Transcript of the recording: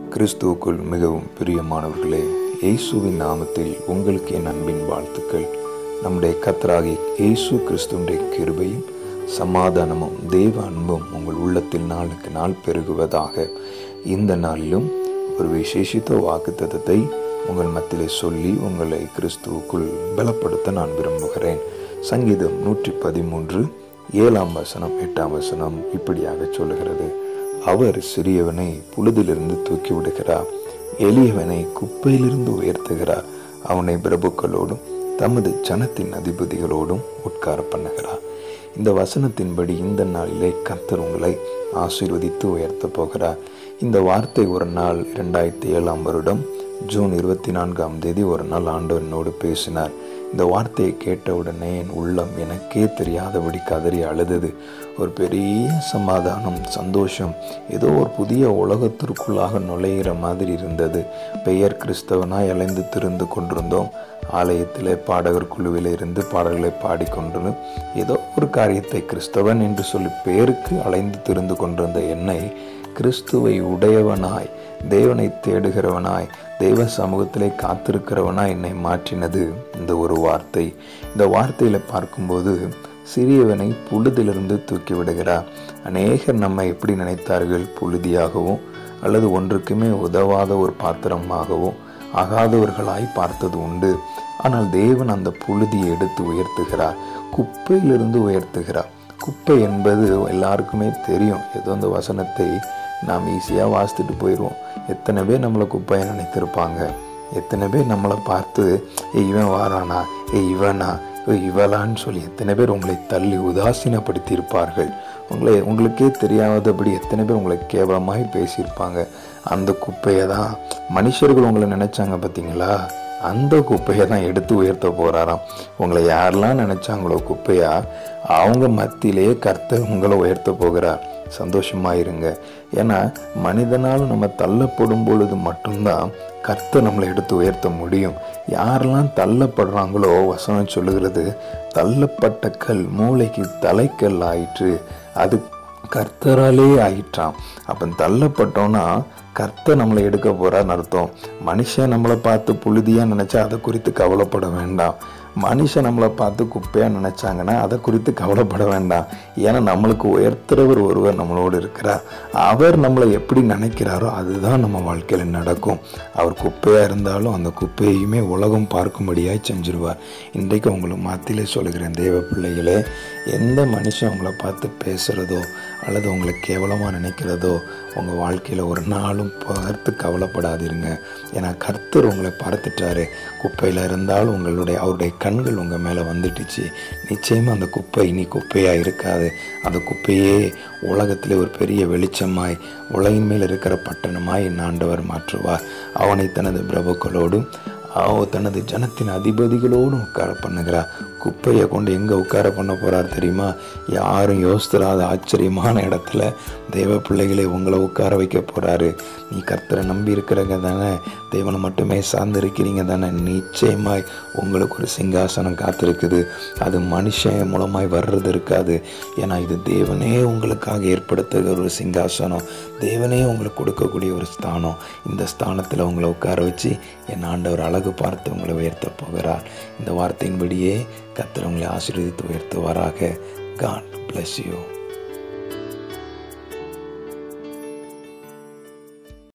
கிறிஸ்துவுக்குள் மிகவும் பிரியமானவர்களே இயேசுவின் நாமத்தில் உங்களுக்கு என் அன்பின் வாழ்த்துக்கள் நம்முடைய கத்தராகி இயேசு கிறிஸ்துவுடைய கிருபையும் சமாதானமும் தெய்வ அன்பும் உங்கள் உள்ளத்தில் நாளுக்கு நாள் பெருகுவதாக இந்த நாளிலும் ஒரு விசேஷித்த வாக்குத்தத்தத்தை உங்கள் மத்தியிலே சொல்லி உங்களை கிறிஸ்துவுக்குள் பலப்படுத்த நான் விரும்புகிறேன் சங்கீதம் நூற்றி பதிமூன்று ஏழாம் வசனம் எட்டாம் வசனம் இப்படியாக சொல்லுகிறது அவர் சிறியவனை புழுதிலிருந்து தூக்கி விடுகிறார் எளியவனை குப்பையிலிருந்து உயர்த்துகிறார் அவனை பிரபுக்களோடும் தமது ஜனத்தின் அதிபதிகளோடும் உட்கார பண்ணுகிறார் இந்த வசனத்தின்படி இந்த நாளிலே கர்த்தர் உங்களை ஆசீர்வதித்து உயர்த்த போகிறார் இந்த வார்த்தை ஒரு நாள் இரண்டாயிரத்தி ஏழாம் வருடம் ஜூன் இருபத்தி நான்காம் தேதி ஒரு நாள் ஆண்டவர் என்னோடு பேசினார் இந்த வார்த்தையை கேட்டவுடனே என் உள்ளம் எனக்கே தெரியாதபடி கதறி அழுதது ஒரு பெரிய சமாதானம் சந்தோஷம் ஏதோ ஒரு புதிய உலகத்திற்குள்ளாக நுழையிற மாதிரி இருந்தது பெயர் கிறிஸ்தவனாய் அலைந்து திருந்து கொண்டிருந்தோம் ஆலயத்தில் பாடகர் குழுவில் இருந்து பாடல்களை பாடிக்கொண்டு ஏதோ ஒரு காரியத்தை கிறிஸ்தவன் என்று சொல்லி பேருக்கு அலைந்து திருந்து கொண்டிருந்த என்னை கிறிஸ்துவை உடையவனாய் தேவனை தேடுகிறவனாய் தெய்வ சமூகத்திலே காத்திருக்கிறவனாய் என்னை மாற்றினது இந்த ஒரு வார்த்தை இந்த வார்த்தையில் பார்க்கும்போது சிறியவனை புழுதிலிருந்து தூக்கி விடுகிறார் அநேகர் நம்மை எப்படி நினைத்தார்கள் புழுதியாகவும் அல்லது ஒன்றுக்குமே உதவாத ஒரு பாத்திரமாகவும் ஆகாதவர்களாய் பார்த்தது உண்டு ஆனால் தேவன் அந்த புழுதியை எடுத்து உயர்த்துகிறார் குப்பையிலிருந்து உயர்த்துகிறார் குப்பை என்பது எல்லாருக்குமே தெரியும் ஏதோ அந்த வசனத்தை நாம் ஈஸியாக வாசித்துட்டு போயிடுவோம் எத்தனை பேர் நம்மளை குப்பையை நினைத்திருப்பாங்க எத்தனை பேர் நம்மளை பார்த்து ஏ இவன் வாரானா ஏ இவனா ஏ இவளான்னு சொல்லி எத்தனை பேர் உங்களை தள்ளி உதாசீனப்படுத்தி இருப்பார்கள் உங்களை உங்களுக்கே தெரியாதபடி எத்தனை பேர் உங்களை கேவலமாய் பேசியிருப்பாங்க அந்த குப்பையை தான் மனுஷர்கள் உங்களை நினைச்சாங்க பார்த்தீங்களா அந்த குப்பையை தான் எடுத்து உயர்த்த போகிறாராம் உங்களை யாரெல்லாம் நினைச்சாங்களோ குப்பையா அவங்க மத்தியிலேயே கர்த்தர் உங்களை உயர்த்த போகிறார் சந்தோஷமா இருங்க ஏன்னா மனிதனால் நம்ம தள்ளப்படும் பொழுது மட்டும்தான் கர்த்தர் நம்மளை எடுத்து உயர்த்த முடியும் யாரெல்லாம் தள்ளப்படுறாங்களோ வசனம் சொல்லுகிறது தள்ளப்பட்ட கல் மூளைக்கு தலைக்கல் ஆயிற்று அது கர்த்தராலே ஆயிற்றான் அப்போ தள்ளப்பட்டோன்னா கர்த்தர் நம்மளை எடுக்க போறான்னு அர்த்தம் மனுஷன் நம்மளை பார்த்து புழுதியாக நினச்சா அதை குறித்து கவலைப்பட வேண்டாம் மனுஷன் நம்மளை பார்த்து குப்பையாக நினச்சாங்கன்னா அதை குறித்து கவலைப்பட வேண்டாம் ஏன்னா நம்மளுக்கு உயர்த்துறவர் ஒருவர் நம்மளோடு இருக்கிறார் அவர் நம்மளை எப்படி நினைக்கிறாரோ அதுதான் நம்ம வாழ்க்கையில் நடக்கும் அவர் குப்பையாக இருந்தாலும் அந்த குப்பையுமே உலகம் பார்க்கும்படியாய் செஞ்சிருவார் இன்றைக்கு உங்களுக்கு மாத்திலே சொல்கிறேன் தேவ பிள்ளைகளே எந்த மனுஷன் உங்களை பார்த்து பேசுகிறதோ அல்லது உங்களை கேவலமாக நினைக்கிறதோ உங்கள் வாழ்க்கையில் ஒரு நாளும் பார்த்து கவலைப்படாதீருங்க ஏன்னா கர்த்தர் உங்களை பார்த்துட்டாரு குப்பையில் இருந்தாலும் உங்களுடைய அவருடைய கண்கள் உங்கள் மேலே வந்துட்டுச்சு நிச்சயமாக அந்த குப்பை இனி குப்பையாக இருக்காது அந்த குப்பையே உலகத்தில் ஒரு பெரிய வெளிச்சமாய் உலகின் மேல் இருக்கிற பட்டணமாய் என் ஆண்டவர் மாற்றுவார் அவனை தனது பிரபுக்களோடும் அவ தனது ஜனத்தின் அதிபதிகளோடும் உட்கார பண்ணுகிறார் குப்பையை கொண்டு எங்கே உட்கார பண்ண போகிறார் தெரியுமா யாரும் யோசித்திராத ஆச்சரியமான இடத்துல தெய்வ பிள்ளைகளை உங்களை உட்கார வைக்க போகிறாரு நீ கர்த்தரை நம்பி இருக்கிறங்க தானே தேவனை மட்டுமே சார்ந்து இருக்கிறீங்க தானே நிச்சயமாய் உங்களுக்கு ஒரு சிங்காசனம் காத்திருக்குது அது மனுஷன் மூலமாய் வர்றது இருக்காது ஏன்னா இது தேவனே உங்களுக்காக ஏற்படுத்துகிற ஒரு சிங்காசனம் தேவனே உங்களுக்கு கொடுக்கக்கூடிய ஒரு ஸ்தானம் இந்த ஸ்தானத்தில் உங்களை உட்கார வச்சு என் ஆண்டவர் அழகு பார்த்து உங்களை உயர்த்த போகிறார் இந்த வார்த்தையின்படியே கர்த்தர் உங்களை ஆசீர்வதித்து உயர்த்துவாராக காட் bless you